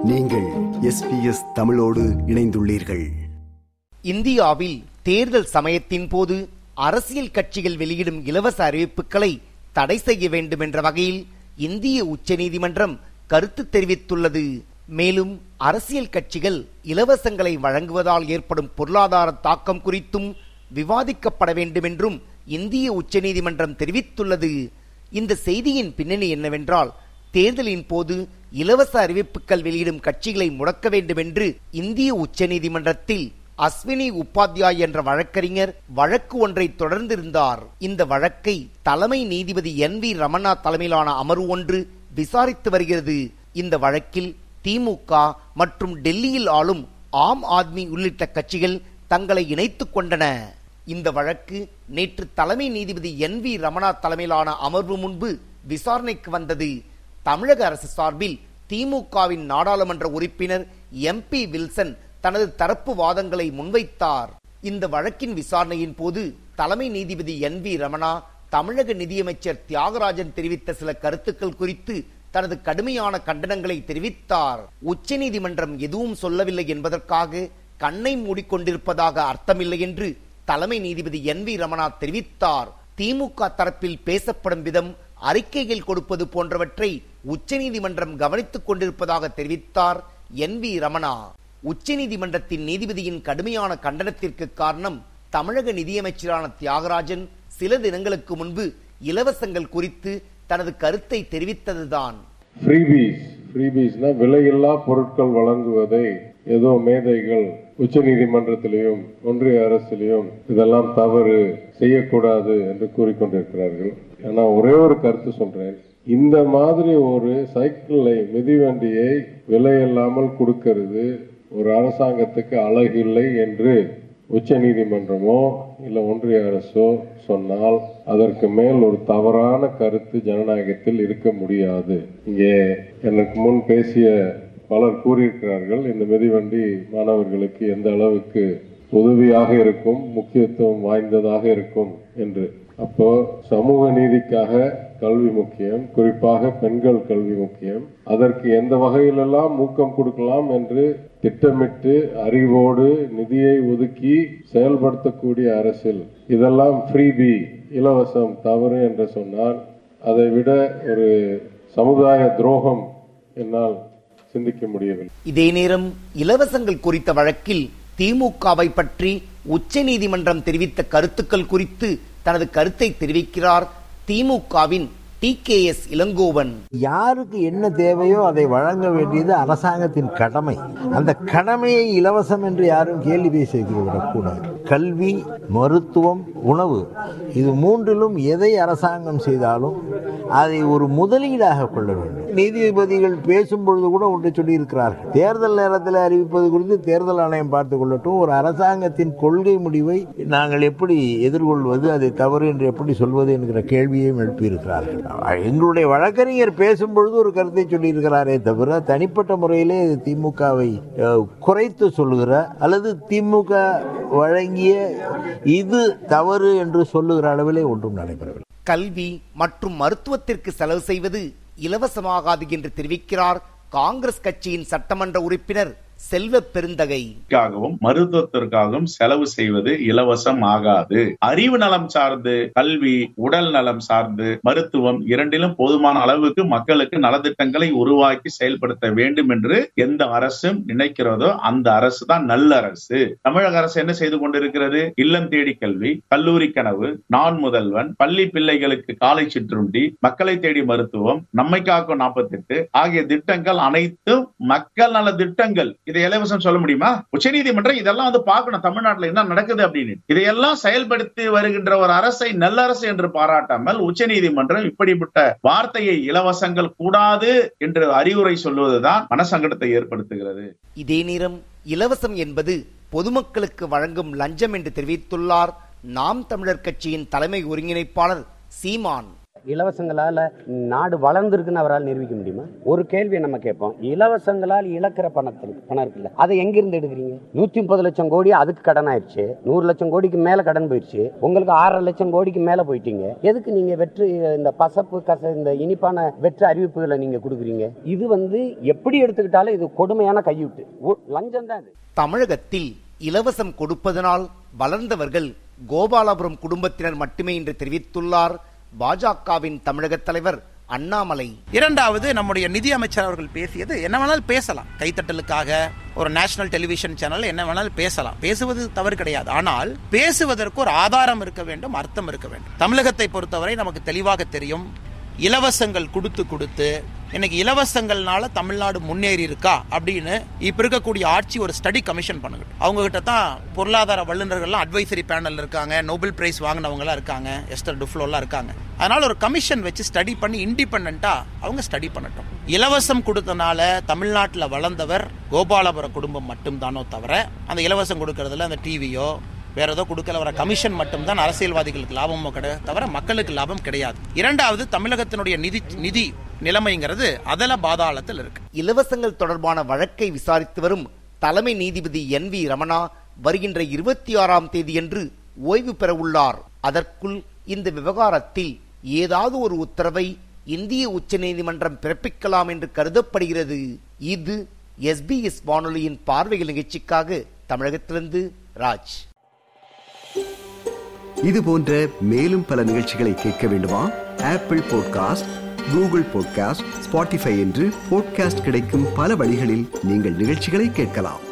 நீங்கள் எஸ்பிஎஸ் தமிழோடு இணைந்துள்ளீர்கள் இந்தியாவில் தேர்தல் சமயத்தின் போது அரசியல் கட்சிகள் வெளியிடும் இலவச அறிவிப்புகளை தடை செய்ய வேண்டும் என்ற வகையில் இந்திய உச்சநீதிமன்றம் கருத்து தெரிவித்துள்ளது மேலும் அரசியல் கட்சிகள் இலவசங்களை வழங்குவதால் ஏற்படும் பொருளாதார தாக்கம் குறித்தும் விவாதிக்கப்பட வேண்டும் என்றும் இந்திய உச்சநீதிமன்றம் தெரிவித்துள்ளது இந்த செய்தியின் பின்னணி என்னவென்றால் தேர்தலின் போது இலவச அறிவிப்புகள் வெளியிடும் கட்சிகளை முடக்க வேண்டும் என்று இந்திய உச்சநீதிமன்றத்தில் அஸ்வினி உபாத்யாய் என்ற வழக்கறிஞர் வழக்கு ஒன்றை தொடர்ந்திருந்தார் இந்த வழக்கை தலைமை நீதிபதி என் வி ரமணா தலைமையிலான அமர்வு ஒன்று விசாரித்து வருகிறது இந்த வழக்கில் திமுக மற்றும் டெல்லியில் ஆளும் ஆம் ஆத்மி உள்ளிட்ட கட்சிகள் தங்களை இணைத்துக் கொண்டன இந்த வழக்கு நேற்று தலைமை நீதிபதி என் வி ரமணா தலைமையிலான அமர்வு முன்பு விசாரணைக்கு வந்தது தமிழக அரசு சார்பில் திமுகவின் நாடாளுமன்ற உறுப்பினர் எம்பி வில்சன் தனது தரப்பு வாதங்களை முன்வைத்தார் இந்த வழக்கின் விசாரணையின் போது தலைமை நீதிபதி என் வி ரமணா தமிழக நிதியமைச்சர் தியாகராஜன் தெரிவித்த சில கருத்துக்கள் குறித்து தனது கடுமையான கண்டனங்களை தெரிவித்தார் உச்சநீதிமன்றம் எதுவும் சொல்லவில்லை என்பதற்காக கண்ணை மூடிக்கொண்டிருப்பதாக அர்த்தமில்லை என்று தலைமை நீதிபதி என் வி ரமணா தெரிவித்தார் திமுக தரப்பில் பேசப்படும் விதம் அறிக்கைகள் கொடுப்பது போன்றவற்றை உச்சநீதிமன்றம் கவனித்துக் கொண்டிருப்பதாக தெரிவித்தார் என் வி ரமணா உச்சநீதிமன்றத்தின் நீதிபதியின் கடுமையான கண்டனத்திற்கு காரணம் தமிழக நிதியமைச்சரான தியாகராஜன் சில தினங்களுக்கு முன்பு இலவசங்கள் குறித்து தனது கருத்தை தெரிவித்ததுதான் ஃப்ரீபீஸ் ஃப்ரீபீஸ்னா விலையில்லா பொருட்கள் வழங்குவதை ஏதோ மேதைகள் உச்ச நீதிமன்றத்திலையும் ஒன்றிய அரசிலையும் இதெல்லாம் தவறு செய்யக்கூடாது என்று கூறிக்கொண்டிருக்கிறார்கள் நான் ஒரே ஒரு கருத்து சொல்றேன் இந்த மாதிரி ஒரு சைக்கிளை மிதிவண்டியை விலையில்லாமல் கொடுக்கிறது ஒரு அரசாங்கத்துக்கு அழகில்லை என்று உச்ச நீதிமன்றமோ இல்ல ஒன்றிய அரசோ சொன்னால் அதற்கு மேல் ஒரு தவறான கருத்து ஜனநாயகத்தில் இருக்க முடியாது இங்கே எனக்கு முன் பேசிய பலர் கூறியிருக்கிறார்கள் இந்த மிதிவண்டி மாணவர்களுக்கு எந்த அளவுக்கு உதவியாக இருக்கும் முக்கியத்துவம் வாய்ந்ததாக இருக்கும் என்று அப்போ சமூக நீதிக்காக கல்வி முக்கியம் குறிப்பாக பெண்கள் கல்வி முக்கியம் அதற்கு எந்த வகையிலெல்லாம் ஊக்கம் கொடுக்கலாம் என்று திட்டமிட்டு அறிவோடு நிதியை ஒதுக்கி செயல்படுத்தக்கூடிய அரசில் இதெல்லாம் ஃப்ரீபி இலவசம் தவறு என்று சொன்னால் அதை விட ஒரு சமுதாய துரோகம் என்னால் சிந்திக்க முடியவில்லை இதே நேரம் இலவசங்கள் குறித்த வழக்கில் திமுகவை பற்றி உச்சநீதிமன்றம் தெரிவித்த கருத்துக்கள் குறித்து தனது கருத்தை தெரிவிக்கிறார் திமுகவின் டி கே எஸ் இளங்கோவன் யாருக்கு என்ன தேவையோ அதை வழங்க வேண்டியது அரசாங்கத்தின் கடமை அந்த கடமையை இலவசம் என்று யாரும் கேள்வி பேசிவிடக்கூடாது கல்வி மருத்துவம் உணவு இது மூன்றிலும் எதை அரசாங்கம் செய்தாலும் அதை ஒரு முதலீடாக கொள்ள வேண்டும் நீதிபதிகள் பேசும் பொழுது கூட ஒன்று சொல்லியிருக்கிறார்கள் தேர்தல் நேரத்தில் அறிவிப்பது குறித்து தேர்தல் ஆணையம் பார்த்துக் கொள்ளட்டும் ஒரு அரசாங்கத்தின் கொள்கை முடிவை நாங்கள் எப்படி எதிர்கொள்வது அதை தவறு என்று எப்படி சொல்வது என்கிற கேள்வியையும் எழுப்பியிருக்கிறார்கள் எங்களுடைய வழக்கறிஞர் பேசும்பொழுது ஒரு கருத்தை சொல்லியிருக்கிறாரே தவிர தனிப்பட்ட முறையிலே இது திமுகவை அஹ், குறைத்து சொல்லுகிற அல்லது திமுக வழங்கிய இது தவறு என்று சொல்லுகிற அளவிலே ஒன்றும் நடைபெறவில்லை கல்வி மற்றும் மருத்துவத்திற்கு செலவு செய்வது இலவசமாகாது என்று தெரிவிக்கிறார் காங்கிரஸ் கட்சியின் சட்டமன்ற உறுப்பினர் செல்வ பெருந்தகை க்காகவும் மருத்துவத்திற்காகவும் செலவு செய்வது இலவசம் ஆகாது அறிவு நலம் சார்ந்து கல்வி உடல் நலம் சார்ந்து மருத்துவம் இரண்டிலும் போதுமான அளவுக்கு மக்களுக்கு நலத்திட்டங்களை உருவாக்கி செயல்படுத்த வேண்டும் என்று எந்த அரசும் நினைக்கிறதோ அந்த அரசு தான் நல்ல அரசு தமிழக அரசு என்ன செய்து கொண்டிருக்கிறது இல்லம் தேடி கல்வி கல்லூரி கனவு நான் முதல்வன் பள்ளி பிள்ளைகளுக்கு காலை சிற்றுண்டி மக்களை தேடி மருத்துவம் நம்மை காக்கும் நாற்பத்தெட்டு ஆகிய திட்டங்கள் அனைத்தும் மக்கள் நல திட்டங்கள் இதை இலவசம் சொல்ல முடியுமா உச்சநீதிமன்றம் இதெல்லாம் வந்து பார்க்கணும் தமிழ்நாட்டுல என்ன நடக்குது அப்படின்னு இதையெல்லாம் செயல்படுத்தி வருகின்ற ஒரு அரசை நல்ல அரசு என்று பாராட்டாமல் உச்சநீதிமன்றம் இப்படிப்பட்ட வார்த்தையை இலவசங்கள் கூடாது என்று அறிவுரை சொல்வதுதான் மனசங்கடத்தை ஏற்படுத்துகிறது இதே நேரம் இலவசம் என்பது பொதுமக்களுக்கு வழங்கும் லஞ்சம் என்று தெரிவித்துள்ளார் நாம் தமிழர் கட்சியின் தலைமை ஒருங்கிணைப்பாளர் சீமான் இலவசங்களால நாடு வளர்ந்துருக்குன்னு அவரால் நிரூபிக்க முடியுமா ஒரு கேள்வியை நம்ம கேட்போம் இலவசங்களால் இழக்கிற பணத்திற்கு பணம் இருக்குல்ல அதை எங்கிருந்து எடுக்கிறீங்க நூத்தி முப்பது லட்சம் கோடி அதுக்கு கடன் ஆயிடுச்சு நூறு லட்சம் கோடிக்கு மேல கடன் போயிடுச்சு உங்களுக்கு ஆறரை லட்சம் கோடிக்கு மேல போயிட்டீங்க எதுக்கு நீங்க வெற்றி இந்த பசப்பு கச இந்த இனிப்பான வெற்று அறிவிப்புகளை நீங்க கொடுக்குறீங்க இது வந்து எப்படி எடுத்துக்கிட்டாலும் இது கொடுமையான கையூட்டு ஊ- லஞ்சம் தான் இது தமிழகத்தில் இலவசம் கொடுப்பதனால் வளர்ந்தவர்கள் கோபாலபுரம் குடும்பத்தினர் மட்டுமே என்று தெரிவித்துள்ளார் பாஜகவின் தமிழக தலைவர் அண்ணாமலை இரண்டாவது நம்முடைய நிதி அமைச்சர் அவர்கள் பேசியது என்ன வேணாலும் பேசலாம் கைத்தட்டலுக்காக ஒரு நேஷனல் டெலிவிஷன் சேனல் என்ன வேணாலும் பேசலாம் பேசுவது தவறு கிடையாது ஆனால் பேசுவதற்கு ஒரு ஆதாரம் இருக்க வேண்டும் அர்த்தம் இருக்க வேண்டும் தமிழகத்தை பொறுத்தவரை நமக்கு தெளிவாக தெரியும் இலவசங்கள் கொடுத்து கொடுத்து இன்னைக்கு இலவசங்கள்னால தமிழ்நாடு முன்னேறி இருக்கா அப்படின்னு இப்ப இருக்கக்கூடிய ஆட்சி ஒரு ஸ்டடி கமிஷன் பண்ணுங்க அவங்க கிட்ட தான் பொருளாதார வல்லுநர்கள்லாம் அட்வைசரி பேனல் இருக்காங்க நோபல் பிரைஸ் வாங்கினவங்க எல்லாம் இருக்காங்க எஸ்டர் டுஃப்ளோலாம் இருக்காங்க அதனால ஒரு கமிஷன் வச்சு ஸ்டடி பண்ணி இண்டிபெண்டா அவங்க ஸ்டடி பண்ணட்டும் இலவசம் கொடுத்தனால தமிழ்நாட்டில் வளர்ந்தவர் கோபாலபுர குடும்பம் மட்டும்தானோ தவிர அந்த இலவசம் கொடுக்கறதுல அந்த டிவியோ வேற ஏதோ கொடுக்கல வர கமிஷன் மட்டும்தான் அரசியல்வாதிகளுக்கு லாபமோ கிடையாது தவிர மக்களுக்கு லாபம் கிடையாது இரண்டாவது தமிழகத்தினுடைய நிதி நிதி நிலைமைங்கிறது அதல பாதாளத்தில் இருக்கு இலவசங்கள் தொடர்பான வழக்கை விசாரித்து வரும் தலைமை நீதிபதி என் வி ரமணா வருகின்ற இருபத்தி ஆறாம் தேதியன்று ஓய்வு பெற உள்ளார் அதற்குள் இந்த விவகாரத்தில் ஏதாவது ஒரு உத்தரவை இந்திய உச்சநீதிமன்றம் பிறப்பிக்கலாம் என்று கருதப்படுகிறது இது எஸ்பிஎஸ் வானொலியின் பார்வைகள் நிகழ்ச்சிக்காக தமிழகத்திலிருந்து ராஜ் இது போன்ற மேலும் பல நிகழ்ச்சிகளை கேட்க வேண்டுமா Apple podcast Google podcast Spotify என்று பாட்காஸ்ட் கிடைக்கும் பல வழிகளில் நீங்கள் நிகழ்ச்சிகளை கேட்கலாம்